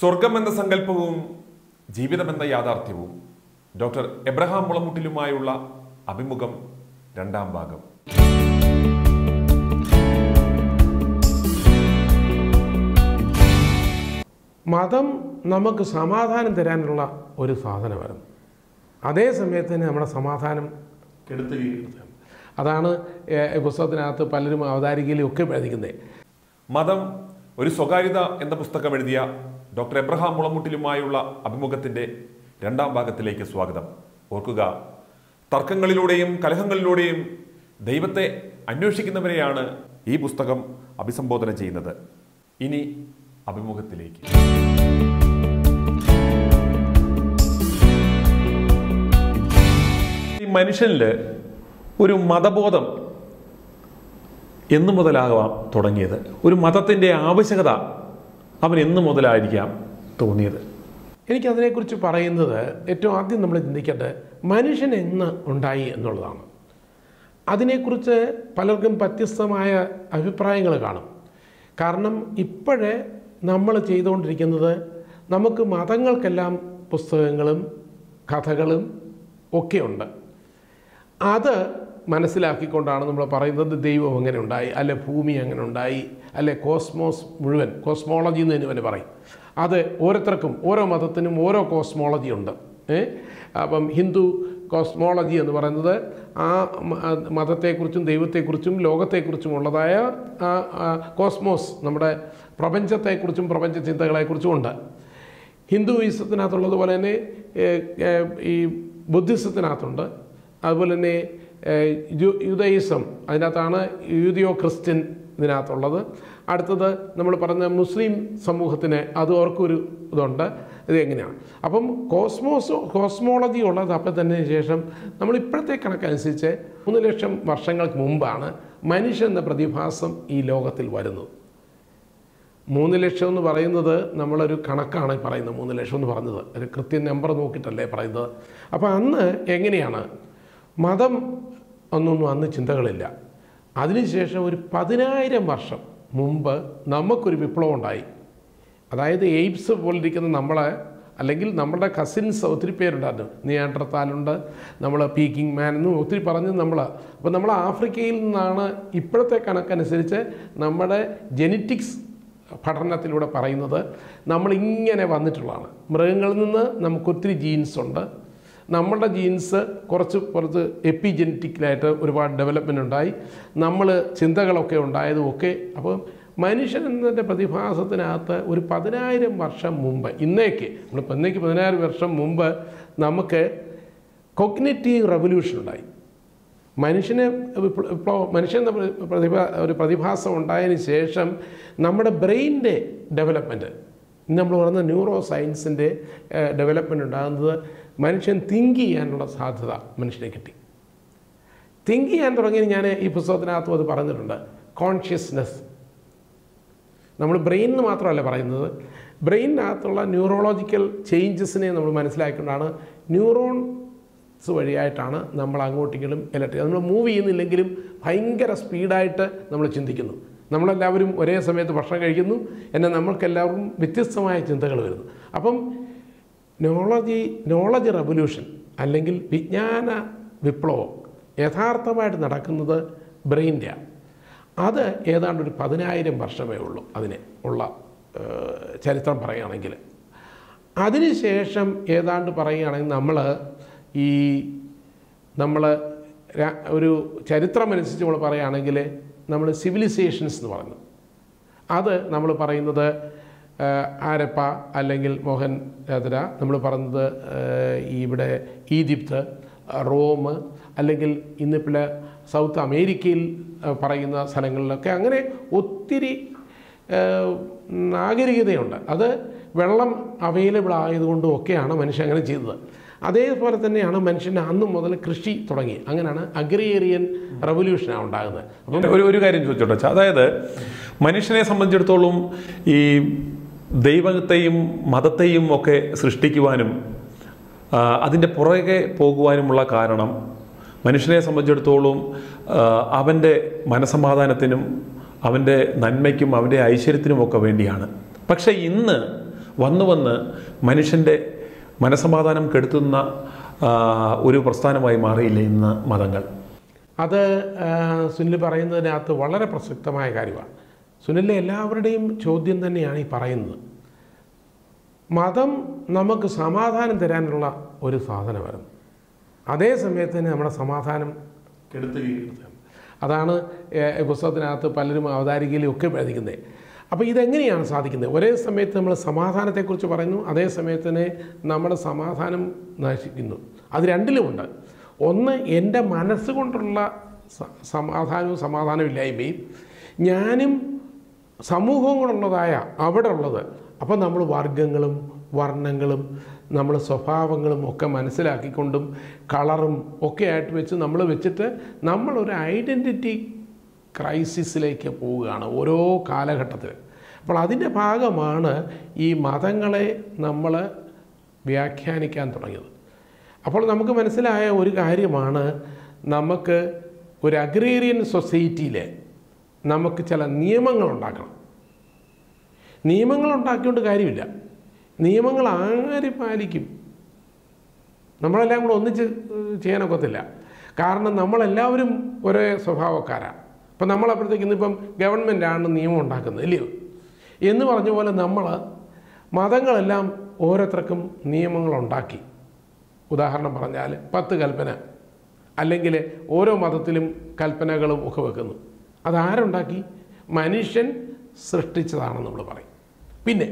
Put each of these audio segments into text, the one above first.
സ്വർഗം എന്ന സങ്കല്പവും ജീവിതമെന്ന യാഥാർത്ഥ്യവും doctor Abraham മുളമുട്ടിലുമായുള്ള അഭിമുഖം രണ്ടാം ഭാഗം മതം നമുക്ക് സമാധാനം തരാനുള്ള ഒരു സാധനമായിരുന്നു അതേ സമയത്ത് തന്നെ നമ്മുടെ സമാധാനം കെടുത്തുകയും അതാണ് ഏഹ്, ഈ പുസ്തകത്തിനകത്ത് പലരും അവതാരികയിലും ഒക്കെ എഴുതിക്കുന്നത് മതം ഒരു സ്വകാര്യത എന്ന പുസ്തകം എഴുതിയ ഡോക്ടർ എബ്രഹാം മുളമുട്ടിലുമായുള്ള അഭിമുഖത്തിന്റെ രണ്ടാം ഭാഗത്തിലേക്ക് സ്വാഗതം ഓർക്കുക തർക്കങ്ങളിലൂടെയും കലഹങ്ങളിലൂടെയും ദൈവത്തെ അന്വേഷിക്കുന്നവരെയാണ് ഈ പുസ്തകം അഭിസംബോധന ചെയ്യുന്നത് ഇനി അഭിമുഖത്തിലേക്ക് ഈ മനുഷ്യനിൽ ഒരു മതബോധം എന്നു മുതലാകാം തുടങ്ങിയത് ഒരു മതത്തിൻ്റെ ആവശ്യകത അവൻ എന്നു മുതലായിരിക്കാം തോന്നിയത് എനിക്കതിനെക്കുറിച്ച് പറയുന്നത് ഏറ്റവും ആദ്യം നമ്മൾ ചിന്തിക്കേണ്ടത് മനുഷ്യൻ എന്ന് ഉണ്ടായി എന്നുള്ളതാണ് അതിനെക്കുറിച്ച് പലർക്കും വ്യത്യസ്തമായ അഭിപ്രായങ്ങൾ കാണും കാരണം ഇപ്പോഴേ നമ്മൾ ചെയ്തുകൊണ്ടിരിക്കുന്നത് നമുക്ക് മതങ്ങൾക്കെല്ലാം പുസ്തകങ്ങളും കഥകളും ഒക്കെയുണ്ട് അത് മനസ്സിലാക്കിക്കൊണ്ടാണ് നമ്മൾ പറയുന്നത് ദൈവം എങ്ങനെ ഉണ്ടായി അല്ലെ ഭൂമി എങ്ങനെ ഉണ്ടായി അല്ലെ കോസ്മോസ് മുഴുവൻ കോസ്മോളജി എന്ന് തന്നെ ഇവന് പറയും അത് ഓരോരുത്തർക്കും ഓരോ മതത്തിനും ഓരോ കോസ്മോളജി ഉണ്ട് ഏ? അപ്പം ഹിന്ദു കോസ്മോളജി എന്ന് പറയുന്നത് ആ മ- ആ മതത്തെക്കുറിച്ചും ദൈവത്തെക്കുറിച്ചും ലോകത്തെക്കുറിച്ചും ഉള്ളതായ ആ ആ കോസ്മോസ് നമ്മുടെ പ്രപഞ്ചത്തെക്കുറിച്ചും പ്രപഞ്ച ചിന്തകളെക്കുറിച്ചും ഉണ്ട് ഹിന്ദുയിസത്തിനകത്തുള്ളതുപോലെ തന്നെ ഏഹ്, ഏഹ്, ഈ ബുദ്ധിസത്തിനകത്തുണ്ട് അതുപോലെ തന്നെ ഏഹ്, യു- യുദയിസം അതിനകത്താണ് യൂതിയോ ക്രിസ്ത്യൻ ഇതിനകത്തുള്ളത് അടുത്തത് നമ്മൾ പറഞ്ഞ മുസ്ലിം സമൂഹത്തിന് അത് അവർക്കൊരു ഇതുണ്ട് ഇത് എങ്ങനെയാണ് അപ്പം കോസ്മോസ് കോസ്മോളജി ഉള്ളത് അപ്പം തന്നെ ശേഷം നമ്മൾ ഇപ്പോഴത്തെ കണക്കനുസരിച്ച് മൂന്ന് ലക്ഷം വർഷങ്ങൾക്ക് മുമ്പാണ് മനുഷ്യൻ എന്ന പ്രതിഭാസം ഈ ലോകത്തിൽ വരുന്നത് മൂന്ന് ലക്ഷം എന്ന് പറയുന്നത് നമ്മളൊരു കണക്കാണ് ഈ പറയുന്നത് മൂന്ന് ലക്ഷം എന്ന് പറഞ്ഞത് ഒരു കൃത്യം നമ്പർ നോക്കിയിട്ടല്ലേ പറയുന്നത് അപ്പോൾ അന്ന് എങ്ങനെയാണ് മതം ഒന്നൊന്നും അന്ന് ചിന്തകളില്ല അതിനുശേഷം ഒരു പതിനായിരം വർഷം മുമ്പ് നമുക്കൊരു വിപ്ലവം ഉണ്ടായി അതായത് എയ്ഡ്സ് പോലിരിക്കുന്ന നമ്മളെ അല്ലെങ്കിൽ നമ്മുടെ കസിൻസ് ഒത്തിരി പേരുണ്ടായിരുന്നു നിയാണ്ടർത്താലുണ്ട് നമ്മൾ പീക്കിംഗ് മാൻ എന്നും ഒത്തിരി പറഞ്ഞ് നമ്മൾ അപ്പോൾ നമ്മൾ ആഫ്രിക്കയിൽ നിന്നാണ് ഇപ്പോഴത്തെ കണക്കനുസരിച്ച് നമ്മുടെ ജെനറ്റിക്സ് പഠനത്തിലൂടെ പറയുന്നത് നമ്മളിങ്ങനെ വന്നിട്ടുള്ളതാണ് മൃഗങ്ങളിൽ നിന്ന് നമുക്കൊത്തിരി ജീൻസ് ഉണ്ട് നമ്മളുടെ ജീൻസ് കുറച്ച് കുറച്ച് എപ്പിജെനറ്റിക്കലായിട്ട് ഒരുപാട് ഡെവലപ്മെൻ്റ് ഉണ്ടായി നമ്മൾ ചിന്തകളൊക്കെ ഉണ്ടായതും ഒക്കെ അപ്പോൾ മനുഷ്യൻ എന്നതിൻ്റെ പ്രതിഭാസത്തിനകത്ത് ഒരു പതിനായിരം വർഷം മുമ്പ് ഇന്നേക്ക് നമ്മളിപ്പോൾ ഇന്നേക്ക് പതിനായിരം വർഷം മുമ്പ് നമുക്ക് കൊഗ്നറ്റീവ് റെവല്യൂഷൻ ഉണ്ടായി മനുഷ്യന് വിപ്ല- വിപ്ലവം മനുഷ്യൻ എന്ന പ്ര- പ്രതിഭ ഒരു പ്രതിഭാസം ഉണ്ടായതിന് ശേഷം നമ്മുടെ ബ്രെയിനിൻ്റെ ഡെവലപ്മെൻറ്റ് ഇന്ന് നമ്മൾ പറയുന്ന ന്യൂറോ സയൻസിൻ്റെ ഡെവലപ്മെൻറ്റ് ഉണ്ടാകുന്നത് മനുഷ്യൻ തിങ്ക് ചെയ്യാനുള്ള സാധ്യത മനുഷ്യനെ കിട്ടി തിങ്ക് ചെയ്യാൻ തുടങ്ങിയത് ഞാൻ ഈ പുസ്തകത്തിനകത്തും അത് പറഞ്ഞിട്ടുണ്ട് കോൺഷ്യസ്നെസ് നമ്മൾ ബ്രെയിൻ എന്ന് മാത്രമല്ല പറയുന്നത് ബ്രെയിനകത്തുള്ള ന്യൂറോളജിക്കൽ ചേഞ്ചസിനെ നമ്മൾ മനസ്സിലാക്കിക്കൊണ്ടാണ് ന്യൂറോൺസ് വഴിയായിട്ടാണ് നമ്മൾ അങ്ങോട്ടെങ്കിലും ഇലക്ട്രിക് നമ്മൾ മൂവ് ചെയ്യുന്നില്ലെങ്കിലും ഭയങ്കര സ്പീഡായിട്ട് നമ്മൾ ചിന്തിക്കുന്നു നമ്മളെല്ലാവരും ഒരേ സമയത്ത് ഭക്ഷണം കഴിക്കുന്നു എന്നാൽ നമ്മൾക്കെല്ലാവർക്കും വ്യത്യസ്തമായ ചിന്തകൾ വരുന്നു അപ്പം നോളജി നോളജ് റെവല്യൂഷൻ അല്ലെങ്കിൽ വിജ്ഞാന വിപ്ലവം യഥാർത്ഥമായിട്ട് നടക്കുന്നത് ബ്രെയിൻ്റെയാണ് അത് ഏതാണ്ട് ഒരു പതിനായിരം വർഷമേ ഉള്ളൂ അതിന് ഉള്ള ഏഹ്, ചരിത്രം പറയുകയാണെങ്കിൽ അതിനുശേഷം ഏതാണ്ട് പറയുകയാണെങ്കിൽ നമ്മൾ ഈ നമ്മൾ ഒരു ചരിത്രമനുസരിച്ച് നമ്മൾ പറയുകയാണെങ്കിൽ നമ്മൾ സിവിലൈസേഷൻസ് എന്ന് പറഞ്ഞു അത് നമ്മൾ പറയുന്നത് ആ, ആരപ്പ അല്ലെങ്കിൽ മോഹൻ രാജര നമ്മൾ പറയുന്നത് ആ, ഈ ഇവിടെ ഈജിപ്ത് റോം അല്ലെങ്കിൽ ഇന്നിപ്പോൾ സൗത്ത് അമേരിക്കയിൽ ആ, പറയുന്ന സ്ഥലങ്ങളിലൊക്കെ അങ്ങനെ ഒത്തിരി ആ, നാഗരികതയുണ്ട് അത് വെള്ളം അവൈലബിൾ ആയതുകൊണ്ടും ഒക്കെയാണ് മനുഷ്യൻ അങ്ങനെ ചെയ്തത് അതേപോലെ തന്നെയാണ് മനുഷ്യൻ അന്ന് മുതൽ കൃഷി തുടങ്ങി അങ്ങനെയാണ് അഗ്രിയേറിയൻ റവല്യൂഷനാണ് ഉണ്ടാകുന്നത് അപ്പം ഒരു ഒരു കാര്യം ചോദിച്ചോട്ടെ അച്ഛാ. അതായത് മനുഷ്യനെ സംബന്ധിച്ചിടത്തോളം ഈ ദൈവത്തെയും മതത്തെയും ഒക്കെ സൃഷ്ടിക്കുവാനും ആ, അതിൻ്റെ പുറകെ പോകുവാനുമുള്ള കാരണം മനുഷ്യനെ സംബന്ധിച്ചിടത്തോളം ആ, അവൻ്റെ മനസമാധാനത്തിനും അവൻ്റെ നന്മയ്ക്കും അവൻ്റെ ഐശ്വര്യത്തിനുമൊക്കെ വേണ്ടിയാണ് പക്ഷേ ഇന്ന് വന്നു വന്ന് മനുഷ്യൻ്റെ മനസമാധാനം കെടുത്തുന്ന ആ, ഒരു പ്രസ്ഥാനമായി മാറിയില്ലേ ഇന്ന് മതങ്ങൾ അത് ആ, സുനിൽ പറയുന്നതിനകത്ത് വളരെ പ്രസക്തമായ കാര്യമാണ് സുനിലിലെ എല്ലാവരുടെയും ചോദ്യം തന്നെയാണ് ഈ പറയുന്നത് മതം നമുക്ക് സമാധാനം തരാനുള്ള ഒരു സാധനമായിരുന്നു അതേ സമയത്ത് തന്നെ നമ്മുടെ സമാധാനം കെടുത്തുകയും അതാണ് ഏഹ്, ഈ പുസ്തകത്തിനകത്ത് പലരും അവതാരികയിലും ഒക്കെ എഴുതിക്കുന്നത് അപ്പോൾ ഇതെങ്ങനെയാണ് സാധിക്കുന്നത് ഒരേ സമയത്ത് നമ്മൾ സമാധാനത്തെക്കുറിച്ച് പറയുന്നു അതേ സമയത്ത് തന്നെ നമ്മുടെ സമാധാനം നശിക്കുന്നു അത് രണ്ടിലുമുണ്ട് ഒന്ന് എൻ്റെ മനസ്സുകൊണ്ടുള്ള സ- സമാധാനവും സമാധാനമില്ലായ്മയും ഞാനും സമൂഹവും കൂടെയുള്ളതായ അവിടെ ഉള്ളത് അപ്പോൾ നമ്മൾ വർഗങ്ങളും വർണ്ണങ്ങളും നമ്മൾ സ്വഭാവങ്ങളും ഒക്കെ മനസ്സിലാക്കിക്കൊണ്ടും കളറും ഒക്കെ ആയിട്ട് വെച്ച് നമ്മൾ വെച്ചിട്ട് നമ്മളൊരു ഐഡൻറ്റിറ്റി ക്രൈസിസിലേക്ക് പോവുകയാണ് ഓരോ കാലഘട്ടത്തിൽ അപ്പോൾ അതിൻ്റെ ഭാഗമാണ് ഈ മതങ്ങളെ നമ്മൾ വ്യാഖ്യാനിക്കാൻ തുടങ്ങിയത് അപ്പോൾ നമുക്ക് മനസ്സിലായ ഒരു കാര്യമാണ് നമുക്ക് ഒരു അഗ്രേറിയൻ സൊസൈറ്റിയിൽ നമുക്ക് ചില നിയമങ്ങൾ ഉണ്ടാക്കണം നിയമങ്ങൾ ഉണ്ടാക്കിക്കൊണ്ട് കാര്യമില്ല നിയമങ്ങൾ ആര് പാലിക്കും നമ്മളെല്ലാം കൂടെ ഒന്നിച്ച് ചെയ്യാനൊക്കത്തില്ല കാരണം നമ്മളെല്ലാവരും ഒരേ സ്വഭാവക്കാരാണ് അപ്പം നമ്മളപ്പോഴത്തേക്ക് ഇന്നിപ്പം ഗവൺമെൻറ്റാണ് നിയമം ഉണ്ടാക്കുന്നത് ഇല്ലയോ എന്ന് പറഞ്ഞ പോലെ നമ്മൾ മതങ്ങളെല്ലാം ഓരോരുത്തർക്കും നിയമങ്ങളുണ്ടാക്കി ഉദാഹരണം പറഞ്ഞാൽ പത്ത് കൽപ്പന അല്ലെങ്കിൽ ഓരോ മതത്തിലും കൽപ്പനകളും ഒക്കെ വെക്കുന്നു അതാരുണ്ടാക്കി മനുഷ്യൻ സൃഷ്ടിച്ചതാണെന്ന് നമ്മൾ പറയും പിന്നെ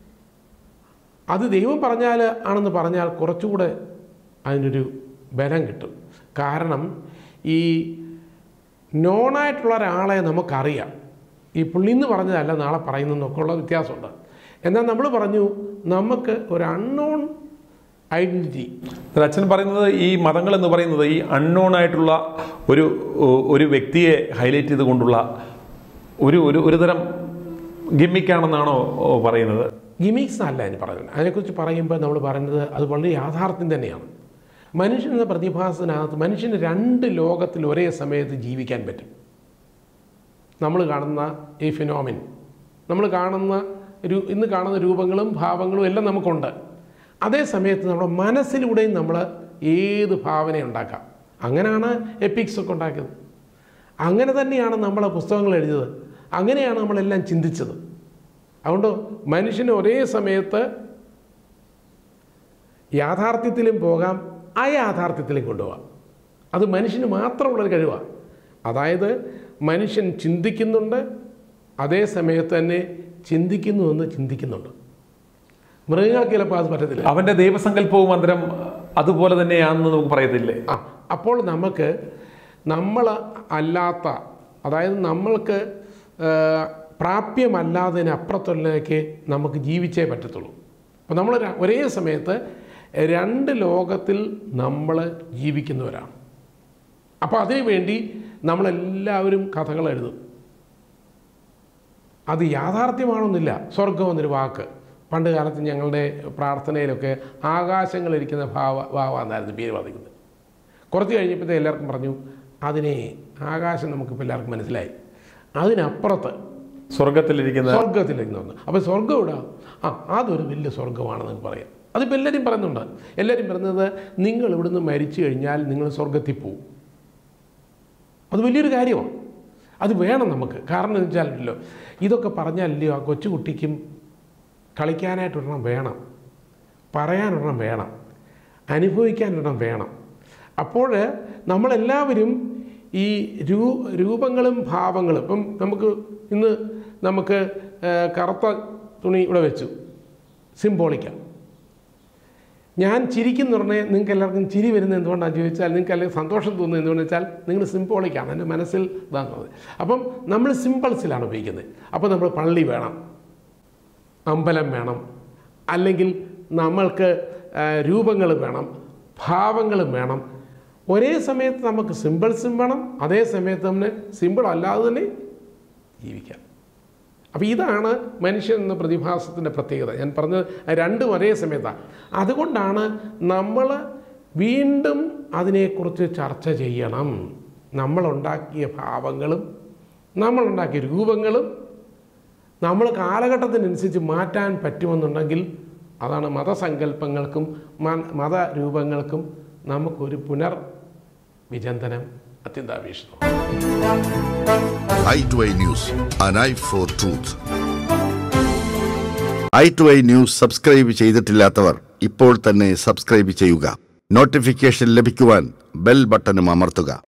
അത് ദൈവം പറഞ്ഞാൽ ആണെന്ന് പറഞ്ഞാൽ കുറച്ചുകൂടെ അതിനൊരു ബലം കിട്ടും കാരണം ഈ നോണായിട്ടുള്ള ഒരാളെ നമുക്കറിയാം ഈ പുള്ളി എന്ന് പറഞ്ഞതല്ല നാളെ പറയുന്നതെന്നൊക്കെ ഉള്ള വ്യത്യാസമുണ്ട് എന്നാൽ നമ്മൾ പറഞ്ഞു നമുക്ക് ഒരു അൺനോൺ ഐഡൻറ്റിറ്റി ഇതിൽ അച്ഛൻ പറയുന്നത് ഈ മതങ്ങൾ എന്ന് പറയുന്നത് ഈ അൺനോൺ ആയിട്ടുള്ള ഒരു ഒരു വ്യക്തിയെ ഹൈലൈറ്റ് ചെയ്തുകൊണ്ടുള്ള ഒരു ഒരു ഒരു തരം ഗിമ്മിക്കാണെന്നാണോ പറയുന്നത് ഗിമിക്സ് അല്ല അതിന് പറയുന്നത് അതിനെക്കുറിച്ച് പറയുമ്പോൾ നമ്മൾ പറയുന്നത് അത് വളരെ യാഥാർത്ഥ്യം തന്നെയാണ് മനുഷ്യൻ എന്ന പ്രതിഭാസത്തിനകത്ത് മനുഷ്യന് രണ്ട് ലോകത്തിൽ ഒരേ സമയത്ത് ജീവിക്കാൻ പറ്റും നമ്മൾ കാണുന്ന ഈ ഫിനോമിൻ നമ്മൾ കാണുന്ന രൂ ഇന്ന് കാണുന്ന രൂപങ്ങളും ഭാവങ്ങളും എല്ലാം നമുക്കുണ്ട് അതേ സമയത്ത് നമ്മുടെ മനസ്സിലൂടെയും നമ്മൾ ഏത് ഭാവന ഉണ്ടാക്കാം അങ്ങനെയാണ് എപ്പിക്സ് ഒക്കെ ഉണ്ടാക്കിയത് അങ്ങനെ തന്നെയാണ് നമ്മൾ പുസ്തകങ്ങൾ എഴുതിയത് അങ്ങനെയാണ് നമ്മളെല്ലാം ചിന്തിച്ചത് അതുകൊണ്ട് മനുഷ്യന് ഒരേ സമയത്ത് യാഥാർത്ഥ്യത്തിലും പോകാം അയാഥാർത്ഥ്യത്തിലും കൊണ്ടുപോകാം അത് മനുഷ്യന് മാത്രമുള്ളൊരു കഴിവാണ് അതായത് മനുഷ്യൻ ചിന്തിക്കുന്നുണ്ട് അതേ സമയത്ത് തന്നെ ചിന്തിക്കുന്നുവെന്ന് ചിന്തിക്കുന്നുണ്ട് മൃഗങ്ങൾക്ക് ചിലപ്പോൾ അത് പറ്റത്തില്ല അവന്റെ ദൈവസങ്കല്പവും അന്തരം അതുപോലെ തന്നെയാണെന്ന് നമുക്ക് പറയത്തില്ലേ ആ അപ്പോൾ നമുക്ക് നമ്മൾ അല്ലാത്ത അതായത് നമ്മൾക്ക് ആ, പ്രാപ്യമല്ലാത്തതിന് അപ്പുറത്തുള്ളതിലേക്ക് നമുക്ക് ജീവിച്ചേ പറ്റത്തുള്ളൂ അപ്പോൾ നമ്മൾ ര- ഒരേ സമയത്ത് രണ്ട് ലോകത്തിൽ നമ്മൾ ജീവിക്കുന്നവരാണ് അപ്പോൾ അതിനു വേണ്ടി നമ്മളെല്ലാവരും കഥകൾ എഴുതും അത് യാഥാർത്ഥ്യമാണെന്നില്ല സ്വർഗം എന്നൊരു വാക്ക് പണ്ട് കാലത്ത് ഞങ്ങളുടെ പ്രാർത്ഥനയിലൊക്കെ ആകാശങ്ങളിരിക്കുന്ന ഭാവ ഭാവ എന്നായിരുന്നു പേര് പറഞ്ഞിരിക്കുന്നത് കുറച്ച് കഴിഞ്ഞപ്പോഴത്തെ എല്ലാവർക്കും പറഞ്ഞു അതിനെ ആകാശം നമുക്കിപ്പോൾ എല്ലാവർക്കും മനസ്സിലായി അതിനപ്പുറത്ത് സ്വർഗത്തിലിരിക്കുന്ന സ്വർഗത്തിലേക്ക് വന്നു അപ്പോൾ സ്വർഗം ഇവിടെ ആ അതൊരു വലിയ സ്വർഗമാണെന്ന് പറയാം അതിപ്പോൾ എല്ലാവരും പറയുന്നുണ്ട് എല്ലാവരും പറയുന്നത് നിങ്ങൾ ഇവിടുന്ന് മരിച്ചു കഴിഞ്ഞാൽ നിങ്ങൾ സ്വർഗത്തിൽ പോവും അത് വലിയൊരു കാര്യമാണ് അത് വേണം നമുക്ക് കാരണം എന്ന് വെച്ചാലല്ലോ ഇതൊക്കെ പറഞ്ഞാലല്ലയോ ആ കൊച്ചുകുട്ടിക്കും കളിക്കാനായിട്ടൊരെണ്ണം വേണം പറയാനൊരെണ്ണം വേണം അനുഭവിക്കാനൊരെണ്ണം വേണം അപ്പോൾ നമ്മളെല്ലാവരും ഈ രൂ രൂപങ്ങളും ഭാവങ്ങളും ഇപ്പം നമുക്ക് ഇന്ന് നമുക്ക് ആ, കറുത്ത തുണി ഇവിടെ വെച്ചു സിംബോളിക്കാം ഞാൻ ചിരിക്കുന്ന ഉടനെ നിങ്ങൾക്ക് എല്ലാവർക്കും ചിരി വരുന്നത് എന്തുകൊണ്ടാണ് ചോദിച്ചാൽ നിങ്ങൾക്ക് അല്ലെങ്കിൽ സന്തോഷം തോന്നുന്നത് എന്തുകൊണ്ടെന്ന് വെച്ചാൽ നിങ്ങൾ സിംബോളിക്കാണ് എൻ്റെ മനസ്സിൽ ഇതാണുള്ളത് അപ്പം നമ്മൾ സിമ്പിൾസിലാണ് ഉപയോഗിക്കുന്നത് അപ്പോൾ നമ്മൾ പള്ളി വേണം അമ്പലം വേണം അല്ലെങ്കിൽ നമ്മൾക്ക് രൂപങ്ങൾ വേണം ഭാവങ്ങളും വേണം ഒരേ സമയത്ത് നമുക്ക് സിമ്പിൾസും വേണം അതേ സമയത്ത് തന്നെ സിമ്പിൾ അല്ലാതെ തന്നെ ജീവിക്കാം അപ്പോൾ ഇതാണ് മനുഷ്യൻ എന്ന പ്രതിഭാസത്തിൻ്റെ പ്രത്യേകത ഞാൻ പറഞ്ഞത് രണ്ടും ഒരേ സമയത്താണ് അതുകൊണ്ടാണ് നമ്മൾ വീണ്ടും അതിനെക്കുറിച്ച് ചർച്ച ചെയ്യണം നമ്മളുണ്ടാക്കിയ ഭാവങ്ങളും നമ്മളുണ്ടാക്കിയ രൂപങ്ങളും നമ്മൾ കാലഘട്ടത്തിനനുസരിച്ച് മാറ്റാൻ പറ്റുമെന്നുണ്ടെങ്കിൽ അതാണ് മതസങ്കല്പങ്ങൾക്കും മ- മതരൂപങ്ങൾക്കും നമുക്കൊരു പുനർ വിചിന്തനം അത്യന്താപേക്ഷിതം Eye to Eye News an eye for truth Eye to Eye News subscribe ചെയ്തിട്ടില്ലാത്തവർ ഇപ്പോൾ തന്നെ സബ്സ്ക്രൈബ് ചെയ്യുക നോട്ടിഫിക്കേഷൻ ലഭിക്കുവാൻ ബെൽ ബട്ടണും അമർത്തുക